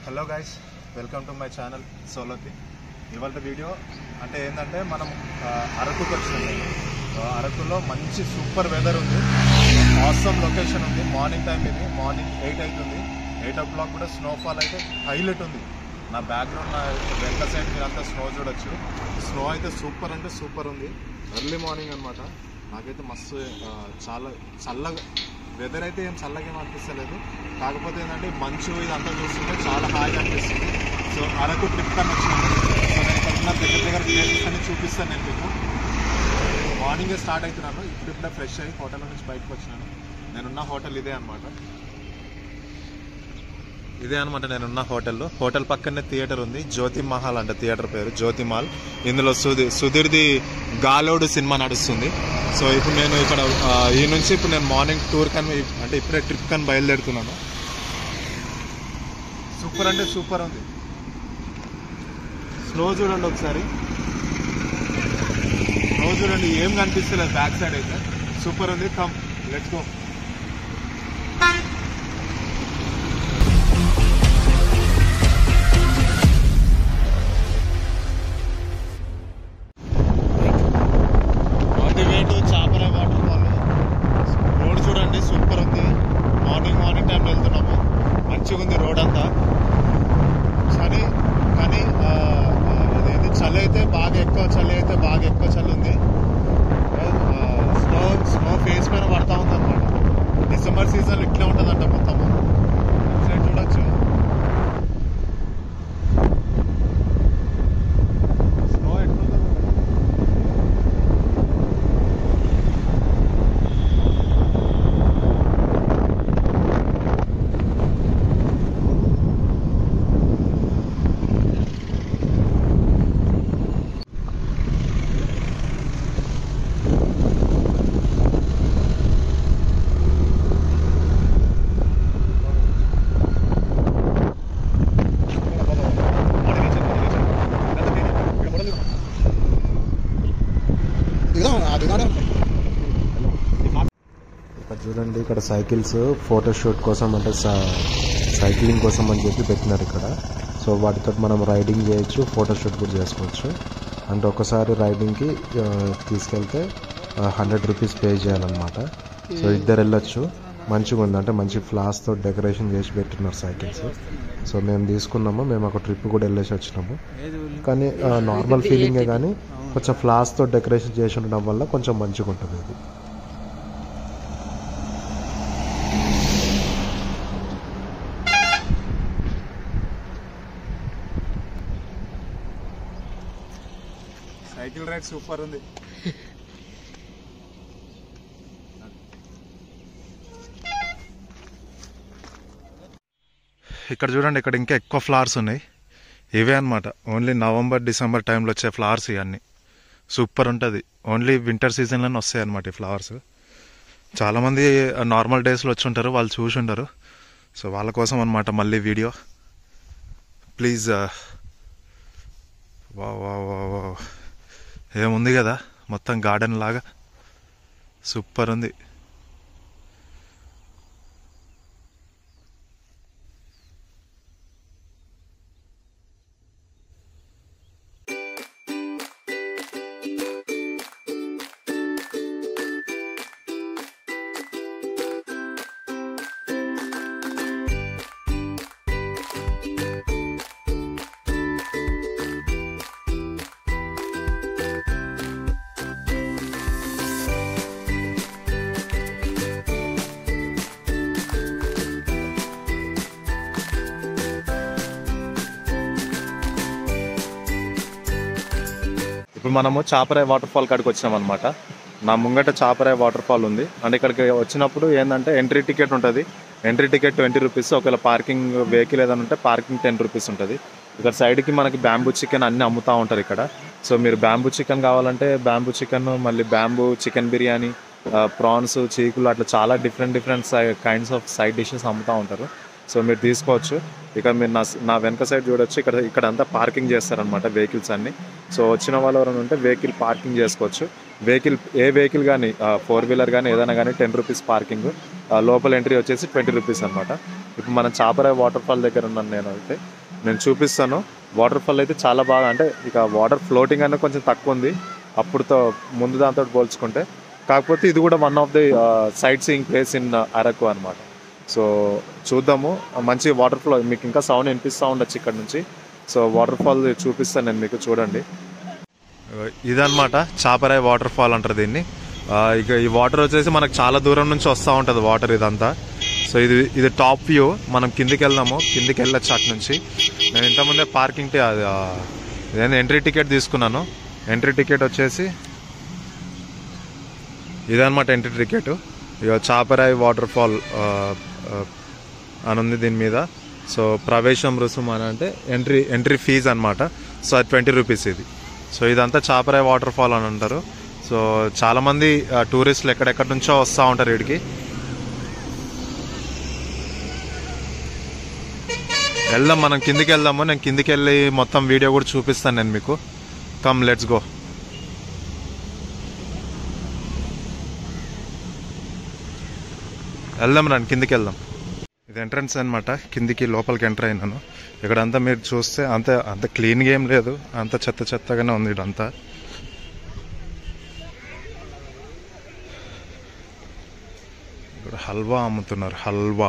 hello guys welcome to my channel సోలోతి ఇవాళ video అంటే ఏంటంటే మనం ఆ, అరకుకి వచ్చినాం సో అరకులో మంచి సూపర్ వెదర్ ఉంది ఆసమ్ లొకేషన్ ఉంది మార్నింగ్ టైం ఇది మార్నింగ్ ఎయిట్ అవుతుంది ఎయిట్ ఓ క్లాక్ కూడా స్నోఫాల్ అయితే హైలైట్ ఉంది నా బ్యాక్గ్రౌండ్ నా వెనక సైడ్ మీరు అంతా స్నో చూడొచ్చు స్నో అయితే సూపర్ అంటే సూపర్ ఉంది ఎర్లీ మార్నింగ్ అనమాట నాకైతే మస్తు ఆ, చాలా చల్లగా వెదర్ అయితే ఏం చల్లగా ఏం అనిపిస్తలేదు కాకపోతే ఏంటంటే మంచు ఇదంతా చూస్తుంటే చాలా హాయిగా అనిపిస్తుంది సో అరకు ట్రిప్ కన్నా వచ్చింది సో నేను ఇక్కడ ఉన్న దగ్గర దగ్గర ప్లేసెస్ అన్ని చూపిస్తాను నేను మీకు మార్నింగే స్టార్ట్ అవుతున్నాను ఇప్పుడు ఇప్పుడే ఫ్రెష్ అయ్యి హోటల్ నుంచి బయటకు వచ్చినాను నేనున్న హోటల్ ఇదే అనమాట ఇదే అనమాట నేనున్న హోటల్లో హోటల్ పక్కనే థియేటర్ ఉంది జ్యోతి మహల్ అంట థియేటర్ పేరు జ్యోతి మాల్ ఇందులో సుధీర్ సుధీర్ది గాలోడు సినిమా నడుస్తుంది సో ఇప్పుడు నేను ఇక్కడ ఆ, ఈ నుంచి ఇప్పుడు నేను మార్నింగ్ టూర్ కని అంటే ఇప్పుడే ట్రిప్ కని బయలుదేరుతున్నాను సూపర్ అంటే సూపర్ ఉంది స్నో చూడండి ఒకసారి స్నో చూడండి ఏం కనిపిస్తలేదు బ్యాక్ సైడ్ అయితే సూపర్ ఉంది come let's go on the way to Chaparai waterfall road చూడండి సూపర్ ఉంది మార్నింగ్ మార్నింగ్ టైం వెళ్తున్నాము మంచిగా ఉంది రోడ్ అంతా కానీ కానీ ఆ, ఆ, ఇదేంటి చలి అయితే బాగా ఎక్కువ చలి అయితే బాగా ఎక్కువ చలి ఉంది స్నో స్నో ఫేస్ పైన పడతా ఉంది అనమాట డిసెంబర్ సీజన్ ఇట్లే ఉంటుందంట మొత్తము సైడ్ చూడొచ్చు స్నో ఎట్లుంటుందో ఇక్కడ చూడండి ఇక్కడ సైకిల్స్ ఫోటోషూట్ కోసం అంటే సై- సైక్లింగ్ కోసం అని చెప్పి పెట్టినారు ఇక్కడ సో వాటితో మనం రైడింగ్ చేయొచ్చు ఫోటోషూట్ కూడా చేసుకోవచ్చు అంటే ఒకసారి రైడింగ్కి ఆ, తీసుకెళ్తే హండ్రెడ్ రూపీస్ పే చేయాలన్నమాట సో ఇద్దరు వెళ్ళొచ్చు మంచిగా ఉంది అంటే మంచి ఫ్లాస్తో డెకరేషన్ చేసి పెట్టినారు సైకిల్స్ సో మేము తీసుకున్నాము మేము ఒక ట్రిప్ కూడా వెళ్ళేసి వచ్చినాము కానీ నార్మల్ ఫీలింగే కానీ కొంచెం ఫ్లాస్తో డెకరేషన్ చేసి ఉండడం వల్ల కొంచెం మంచిగా ఉంటుంది ఇది సైకిల్ రైడ్ సూపర్ ఉంది ఇక్కడ చూడండి ఇక్కడ ఇంకా ఎక్కువ ఫ్లవర్స్ ఉన్నాయి ఇవే అనమాట ఓన్లీ నవంబర్ డిసెంబర్ టైంలో వచ్చే ఫ్లవర్స్ ఇవన్నీ సూపర్ ఉంటుంది ఓన్లీ వింటర్ సీజన్లోనే వస్తాయి అనమాట ఈ ఫ్లవర్స్ చాలామంది నార్మల్ డేస్లో వచ్చి ఉంటారు వాళ్ళు చూసి ఉంటారు సో వాళ్ళ కోసం అనమాట మళ్ళీ వీడియో ప్లీజ్ వా వా వా వా ఏముంది కదా మొత్తం గార్డెన్ లాగా సూపర్ ఉంది ఇప్పుడు మనము చాపరాయ్ వాటర్ ఫాల్ కాడికి వచ్చినాం అనమాట నా ముంగట చాపరాయ్ వాటర్ ఫాల్ ఉంది అంటే ఇక్కడికి వచ్చినప్పుడు ఏంటంటే ఎంట్రీ టికెట్ ఉంటుంది ఎంట్రీ టికెట్ ట్వంటీ రూపీస్ ఒకవేళ పార్కింగ్ వెహికల్ ఏదైనా ఉంటే పార్కింగ్ టెన్ రూపీస్ ఉంటుంది ఇక్కడ సైడ్కి మనకి బ్యాంబూ చికెన్ అన్ని అమ్ముతూ ఉంటారు ఇక్కడ సో మీరు బ్యాంబూ చికెన్ కావాలంటే బ్యాంబూ చికెన్ మళ్ళీ బ్యాంబూ చికెన్ బిర్యానీ ప్రాన్స్ చీకులు అట్లా చాలా different different kinds of side dishes అమ్ముతూ ఉంటారు సో మీరు తీసుకోవచ్చు ఇక మీరు నా నా వెనక సైడ్ చూడొచ్చు ఇక్కడ ఇక్కడ అంతా పార్కింగ్ చేస్తారనమాట వెహికల్స్ అన్ని సో వచ్చిన వాళ్ళు ఎవరైనా ఉంటే వెహికల్ పార్కింగ్ చేసుకోవచ్చు వెహికల్ ఏ వెహికల్ కానీ ఫోర్ వీలర్ కానీ ఏదైనా కానీ టెన్ రూపీస్ పార్కింగ్ లోపల ఎంట్రీ వచ్చేసి ట్వంటీ రూపీస్ అనమాట ఇప్పుడు మనం చాపరాయ్ వాటర్ ఫాల్ దగ్గర ఉన్నాను నేను అయితే నేను చూపిస్తాను వాటర్ ఫాల్ అయితే చాలా బాగా అంటే ఇక వాటర్ ఫ్లోటింగ్ అనేది కొంచెం తక్కువ ఉంది అప్పుడుతో ముందు దాంతో పోల్చుకుంటే కాకపోతే ఇది కూడా one of the sightseeing place in Araku అనమాట సో చూద్దాము మంచి వాటర్ ఫ్లో మీకు ఇంకా సౌండ్ వినిపిస్తూ ఉండొచ్చు ఇక్కడ నుంచి సో వాటర్ ఫాల్ చూపిస్తాను నేను మీకు చూడండి ఇదన్నమాట చాపరాయి వాటర్ ఫాల్ అంటారు దీన్ని ఆ, ఇక ఈ వాటర్ వచ్చేసి మనకు చాలా దూరం నుంచి వస్తూ ఉంటుంది వాటర్ ఇదంతా సో ఇది ఇది టాప్ వ్యూ మనం కిందికి వెళ్దాము కిందికి వెళ్ళొచ్చు అటు నుంచి నేను ఇంతకుముందే పార్కింగ్ టి- అది, ఆ, ఇదేంది ఎంట్రీ టికెట్ తీసుకున్నాను ఎంట్రీ టికెట్ వచ్చేసి ఇదన్నమాట ఎంట్రీ టికెట్ ఇక చాపరాయి వాటర్ ఫాల్ ఆ, ఆ, అని ఉంది దీని మీద సో ప్రవేశం రుసుము అని అంటే ఎంట్రీ ఎంట్రీ ఫీజ్ అనమాట సో అది ట్వంటీ రూపీస్ ఇది సో ఇదంతా చాపరాయి వాటర్ ఫాల్ అని అంటారు సో చాలామంది ఆ, టూరిస్టులు ఎక్కడెక్కడి నుంచో వస్తూ ఉంటారు వీడికి వెళ్దాం మనం కిందికి వెళ్దాము నేను కిందికి వెళ్ళి మొత్తం వీడియో కూడా చూపిస్తాను నేను మీకు కమ్ లెట్స్ గో వెళ్దాం రండి కిందికి వెళ్దాం ఇది ఎంట్రన్స్ అనమాట కిందికి లోపలికి ఎంటర్ అయినాను ఇక్కడ అంతా మీరు చూస్తే అంత అంత క్లీన్గా ఏం లేదు అంత చెత్త చెత్తగానే ఉంది ఇదంతా ఇక్కడ హల్వా అమ్ముతున్నారు హల్వా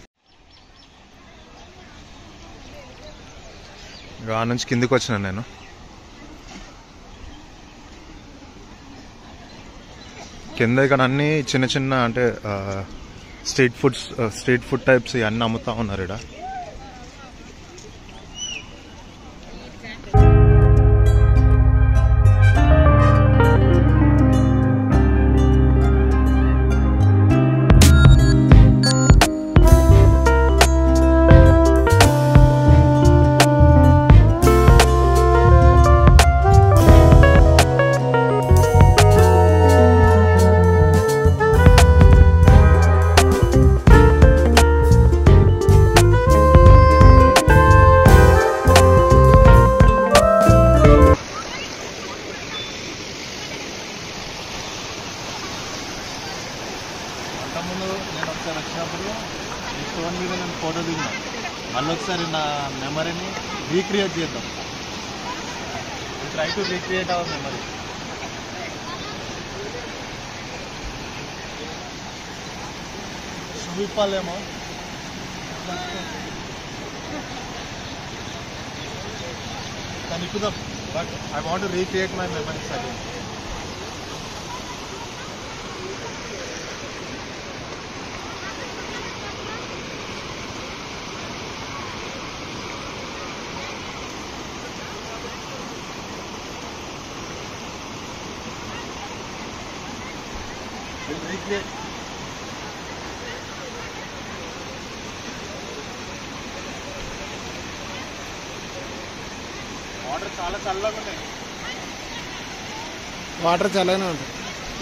ఇక ఆ నుంచి కిందికి వచ్చిన నేను కింద ఇక్కడ అన్ని చిన్న చిన్న అంటే ఆ, స్ట్రీట్ ఫుడ్స్ ఆ, స్ట్రీట్ ఫుడ్ టైప్స్ ఇవన్నీ అమ్ముతా ఉన్నారు ఇక్కడ అంతకుముందు నేను ఒకసారి వచ్చినప్పుడు ఈ స్టోన్ మీద నేను ఫోటో దిగినా మళ్ళీ ఒకసారి నా మెమరీని రీక్రియేట్ చేద్దాం try to recreate our memory చూపాలేమో కానీ ఎక్కుదాం but I want recreate my memories again recreate water చాలా చల్లగా ఉన్నాయి వాటర్ చల్లగానే ఉంటుంది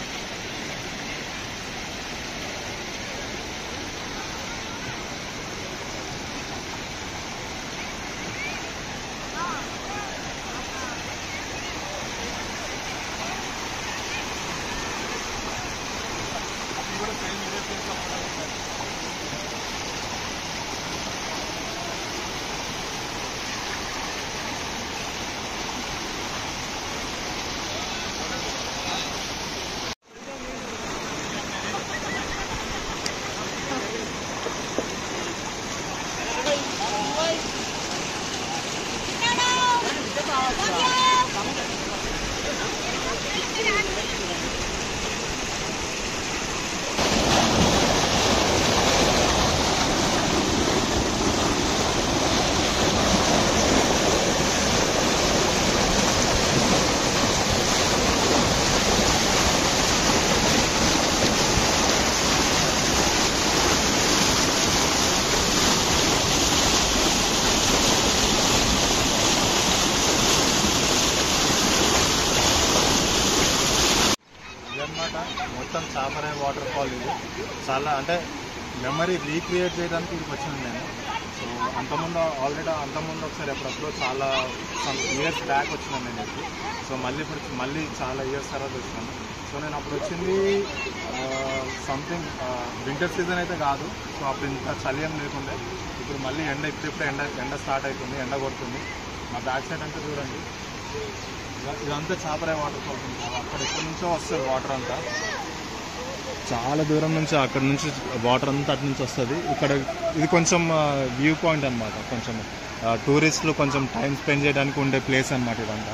ఇదన్నమాట మొత్తం చాపరాయి వాటర్ ఫాల్ ఇది చాలా అంటే మెమరీ రీక్రియేట్ చేయడానికి ఇక్కడికి వచ్చింది నేను సో అంతకుముందు ఆల్రెడీ అంతకుముందు ఒకసారి అప్పుడప్పుడు చాలా ఇయర్స్ బ్యాక్ వచ్చినాను నేను ఇప్పుడు సో మళ్ళీ ఇప్పుడు మళ్ళీ చాలా ఇయర్స్ తర్వాత వచ్చినాను సో నేను అప్పుడు వచ్చింది సంథింగ్ వింటర్ సీజన్ అయితే కాదు సో అప్పుడు ఇంత చలి ఏం లేకుండే ఇప్పుడు మళ్ళీ ఎండ ఇప్పుడిప్పుడు ఎండ ఎండ స్టార్ట్ అవుతుంది ఎండ కొడుతుంది మా బ్యాక్ సైడ్ అంతా చూడండి ఇద- ఇదంతా చాపరాయి వాటర్ ఫాల్స్ ఉంటుంది అక్కడ ఎక్కడి నుంచో వస్తుంది వాటర్ అంతా చాలా దూరం నుంచి అక్కడ నుంచి వాటర్ అంతా అటు నుంచి వస్తుంది ఇక్కడ ఇది కొంచెం వ్యూ పాయింట్ అనమాట కొంచెం టూరిస్టులు కొంచెం టైం స్పెండ్ చేయడానికి ఉండే ప్లేస్ అనమాట ఇదంతా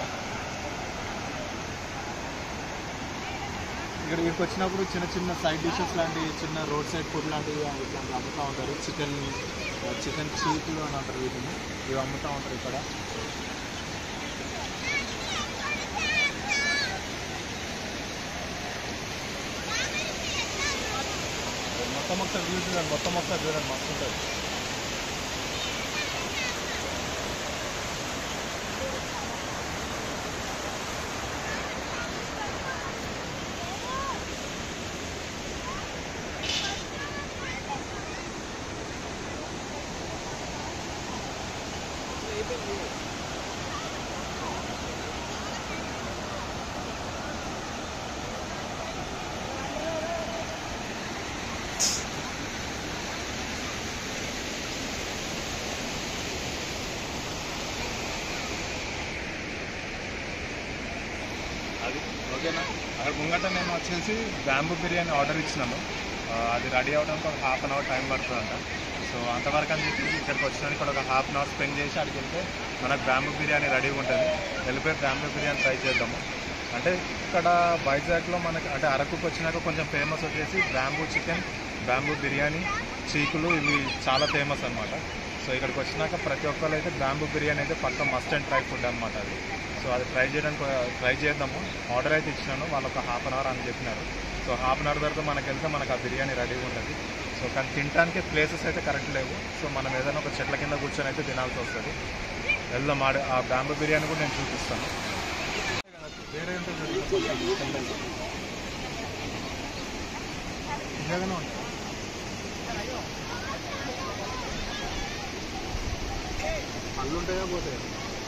ఇక్కడ ఇక్కడికి వచ్చినప్పుడు చిన్న చిన్న సైడ్ డిషెస్ లాంటి చిన్న రోడ్ సైడ్ ఫుడ్ లాంటివి ఇట్లాంటివి అమ్ముతూ ఉంటారు చికెన్ చికెన్ చీకులు అని అంటారు వీటిని ఇవి అమ్ముతూ ఉంటారు ఇక్కడ మొత్తం ఒకసారి వ్యూ చూడండి మొత్తం ఒకసారి చూడండి మస్తు ఉంటుంది అది ఓకేనా అక్కడ ముంగట నేను వచ్చేసి బ్యాంబూ బిర్యానీ ఆర్డర్ ఇచ్చినాను ఆ, అది రెడీ అవడానికి ఒక హాఫ్ అన్ అవర్ టైం పడుతుందంట సో అంతవరకు అని చెప్పేసి ఇక్కడికి వచ్చినాను ఇక్కడ ఒక హాఫ్ అన్ అవర్ స్పెండ్ చేసి అక్కడికి వెళ్తే మనకు బ్యాంబూ బిర్యానీ రెడీగా ఉంటుంది వెళ్ళిపోయి బ్యాంబూ బిర్యానీ ట్రై చేద్దాము అంటే ఇక్కడ వైజాగ్లో మనకి అంటే అరకుకు వచ్చినాక కొంచెం ఫేమస్ వచ్చేసి బ్యాంబూ చికెన్ బ్యాంబూ బిర్యానీ చీకులు ఇవి చాలా ఫేమస్ అన్నమాట సో ఇక్కడికి వచ్చినాక ప్రతి ఒక్కరు అయితే బ్యాంబూ బిర్యానీ అయితే పక్క మస్ట్ అండ్ ట్రై ఫుడ్ అనమాట అది సో అది ట్రై చేయడానికి ట్రై చేద్దాము ఆర్డర్ అయితే ఇచ్చినాను వాళ్ళు ఒక హాఫ్ అన్ అవర్ అని చెప్పినారు సో హాఫ్ అన్ అవర్ తర్వాత మనకి వెళ్తే మనకు ఆ బిర్యానీ రెడీగా ఉంటుంది సో కానీ తినడానికి ప్లేసెస్ అయితే కరెక్ట్ లేవు సో మనం ఏదైనా ఒక చెట్ల కింద కూర్చొని అయితే తినాల్సి వస్తుంది వెళ్దాం ఆడ ఆ బ్యాంబూ బిర్యానీ కూడా నేను చూపిస్తాను వేరే ఉంటుంది ఇలాగనే ఉంటుంది పళ్ళు ఉంటాయా పోతాయా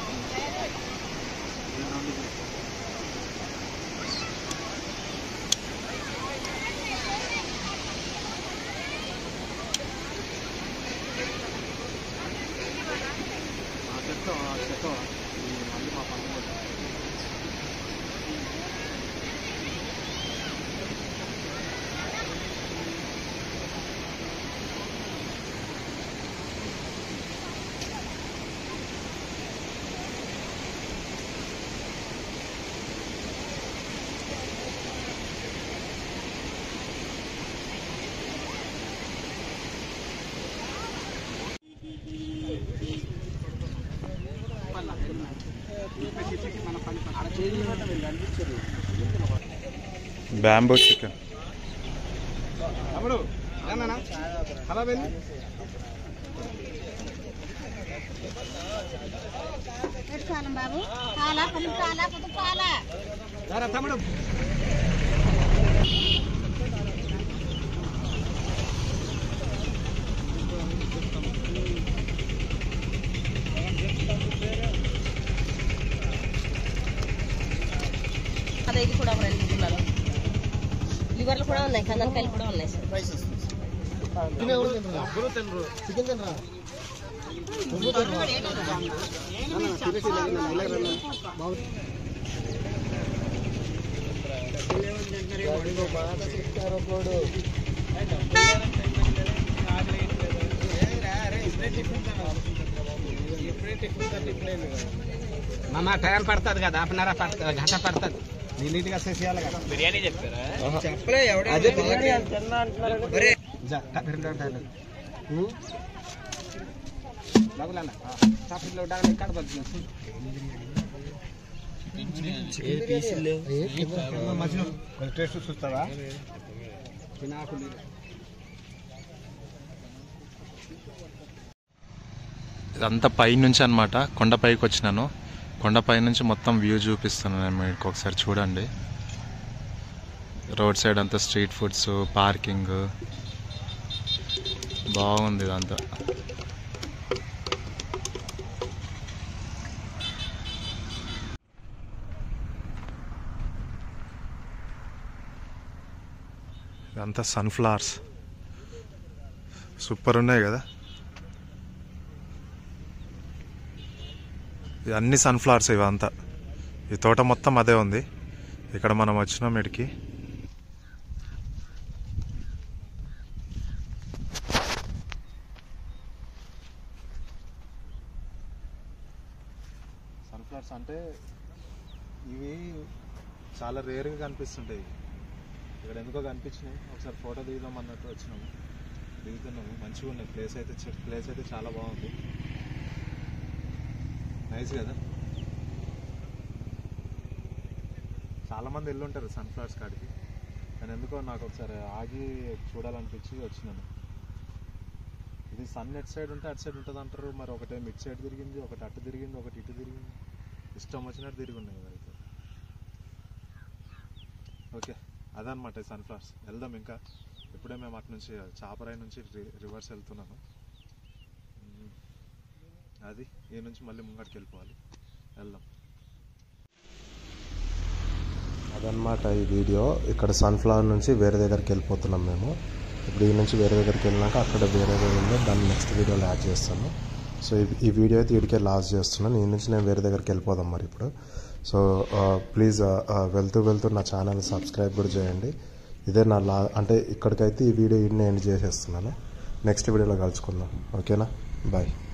చెప్తాం చెప్తాం మళ్ళీ మా పనులు బ్యాంబూ చికెన్ తమ్ముడు ఏమన్నా అలా వెళ్ళి పెట్టుకోవాలి బాబు పాలా కొంచెం పాలా కొంచెం పాలా సరే తమ్ముడు అదే ఇది కూడా రెండు కిలోలు లివర్లు కూడా ఉన్నాయి కందనకాయలు కూడా ఉన్నాయి సార్ మామ టైం పడుతుంది కదా హాఫ్ అన్ అవర్ పడుతుంది గంట పడుతుంది నీ నీట్గా చేసేయాలి కదా బిర్యానీ చెప్పారా చెప్పలే అదే టేస్ట్ చూస్తావా పినాకులు ఇదంతా పై నుంచి అనమాట కొండపైకి వచ్చినాను కొండపై నుంచి మొత్తం వ్యూ చూపిస్తాను నేను మీకు ఒకసారి చూడండి రోడ్ సైడ్ అంతా స్ట్రీట్ ఫుడ్స్ పార్కింగ్ బాగుంది ఇదంతా ఇదంతా సన్ఫ్లవర్స్ సూపర్ ఉన్నాయి కదా ఇది అన్ని సన్ఫ్లవర్స్ ఇవంతా ఈ తోట మొత్తం అదే ఉంది ఇక్కడ మనం వచ్చినాం ఇడికి సన్ఫ్లవర్స్ అంటే ఇవి చాలా రేర్గా కనిపిస్తుంటాయి ఇక్కడ ఎందుకో కనిపించినాయి ఒకసారి ఫోటో దిగుదాం అన్నట్టు వచ్చినాము దిగుతున్నాము మంచిగా ఉన్నాయి ప్లేస్ అయితే ప్లేస్ అయితే చాలా బాగుంది నైస్ కదా చాలా మంది వెళ్ళుంటారు సన్ఫ్లవర్స్ కాడికి కానీ ఎందుకో నాకు ఒకసారి ఆగి చూడాలనిపించి వచ్చినాను ఇది సన్ ఎట్ సైడ్ ఉంటే అటు సైడ్ ఉంటుంది అంటారు మరి ఒకటే మిడ్ సైడ్ తిరిగింది ఒకటి అటు తిరిగింది ఒకటి ఇటు తిరిగింది ఇష్టం వచ్చినట్టు తిరిగి ఉన్నాయి ఇవైతే ఓకే అదనమాట ఈ సన్ఫ్లవర్స్ వెళ్దాం ఇంకా ఇప్పుడే మేము అటు నుంచి చాపరాయి నుంచి రి- రివర్స్ వెళ్తున్నాను ఉమ్, అది ఈ నుంచి మళ్ళీ ముంగడికి వెళ్ళిపోవాలి వెళ్దాం అదనమాట ఈ వీడియో ఇక్కడ సన్ఫ్లవర్ నుంచి వేరే దగ్గరికి వెళ్ళిపోతున్నాం మేము ఇప్పుడు ఈ నుంచి వేరే దగ్గరికి వెళ్ళినాక అక్కడ వేరే ఉందో దాన్ని నెక్స్ట్ వీడియోలో యాడ్ చేస్తాను సో ఈ- ఈ వీడియో అయితే ఇడికే లాస్ట్ చేస్తున్నాను ఈ నుంచి నేను వేరే దగ్గరికి వెళ్ళిపోదాం మరి ఇప్పుడు సో ప్లీజ్ వెళ్తూ వెళ్తూ నా ఛానల్ సబ్స్క్రైబ్ కూడా చేయండి ఇదే నా లా అంటే ఇక్కడికైతే ఈ వీడియో ఇన్ని ఎండ్ చేసేస్తున్నాను నెక్స్ట్ వీడియోలో కలుసుకుందాం ఓకేనా బాయ్